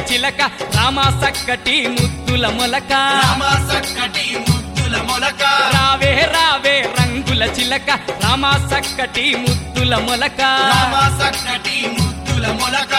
చిలక రామ సక్కటి ముద్దుల మొలక రామ సక్కటి ముద్దుల మొలక రావే రావే రంగుల చిలక రామ సక్కటి ముద్దుల మొలక రామ సక్కటి ముద్దుల మొలక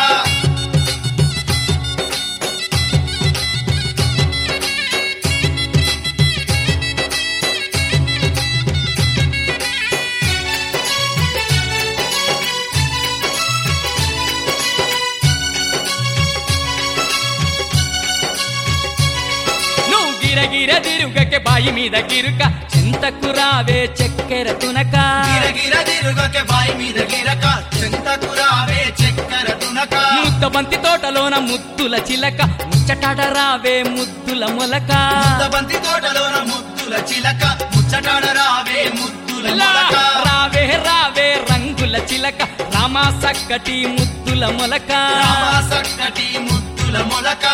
నువ్వు గిరగిర తిరుగకే బాయి మీద గిరుక చింతకు రావే చక్కెర తునక గిరగిర తిరుగకే బాయి మీద గిరక చింతకు రావే చక్కెర తునక ముద్ద బంతి తోటలోన ముద్దుల చిలక ముచ్చటాడ రావే ముద్దుల మొలక బంతి తోటలోన ముద్దుల చిలక ముచ్చటాడ రావే ముద్దుల లా, మొలక రావే రావే రంగుల చిలక రామ సక్కటి ముద్దుల మొలక రామ సక్కటి ముద్దుల మొలక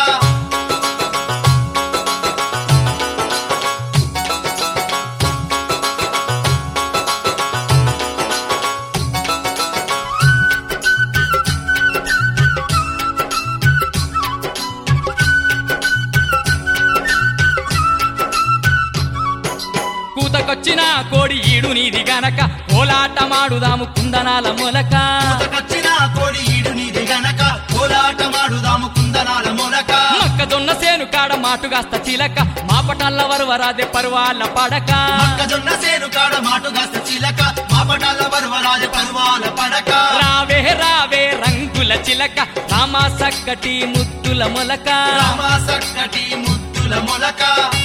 కూతకొచ్చిన కోడి ఈడు నీది గనక కోలాటమాడుదాము కుందనాల మొలక కొత్తకొచ్చిన కోడి ఈడు నీది గనక కోలాటమాడుదాము కుందనాల మొలక మొక్కజొన్న సేను కాడ మాటుగాస్త చిలక మా పటాల వరవరాదే పరువాల పడక మొక్కజొన్న సేను కాడ మాటుగాస్త చిలక మాపటాల పర్వరాజ పర్వాల పడక రావే రావే రంగుల చిలక రామ సక్కటి ముద్దుల మొలక రామ సక్కటి ముద్దుల మొలక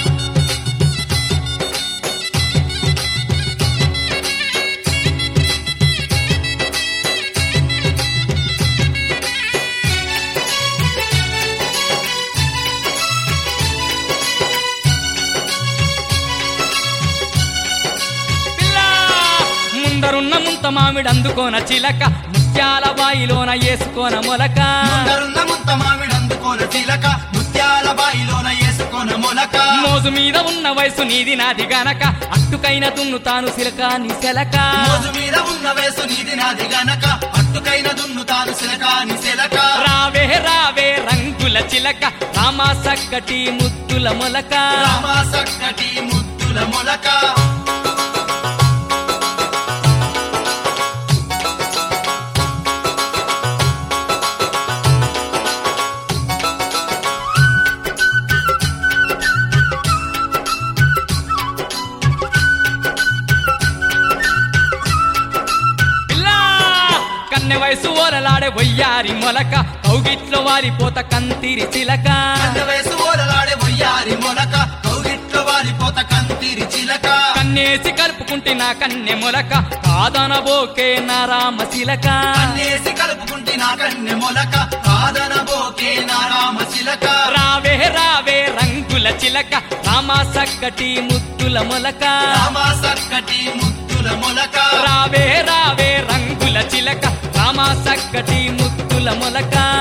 పిల్ల ముందరున్న ముంత మామిడి అందుకోన చిలక ముత్యాల బాయిలోన వేసుకోన మొలక ముందరున్న ముంత మామిడి అందుకోన చిలక ముత్యాల బాయిలోన వేసుకొన మొలక మోజు మీద ఉన్న వయసు నీది నాది గనక అట్టుకైన దున్నుతాను సిలక నీ సెలక మోజు మీద ఉన్న వేసు నీది నాది గనక అట్టుకైన దున్ను తాను సిలకాని సిలక రావే రావే రంగుల చిలక రామ సక్కటి ముద్దుల మొలక రామ సక్కటి ముద్దుల మొలక పిల్ల కన్నె వయసు ఓలలాడే వయ్యారి మొలక కౌగిట్లో వారిపోత కంతిరి చిలక కన్న వయసు ఓలలాడే వయ్యారి మొలక కౌగిట్లో వాలిపోత కంతిరి చిలక కన్నేసి కలుపుకుంటే నా కన్నె మొలక కాదనబోకే నా రామ చిలక కన్నేసి కలుపుకుంటే నా కన్నె మొలక కాదన బోకే నా రామ చిలక రావే రావే రంగుల చిలక రామ సక్కటి ముద్దుల మొలక రామ సక్కటి ముద్దుల మొలక రావే రావే రంగుల చిలక రామ సక్కటి ముద్దుల మొలక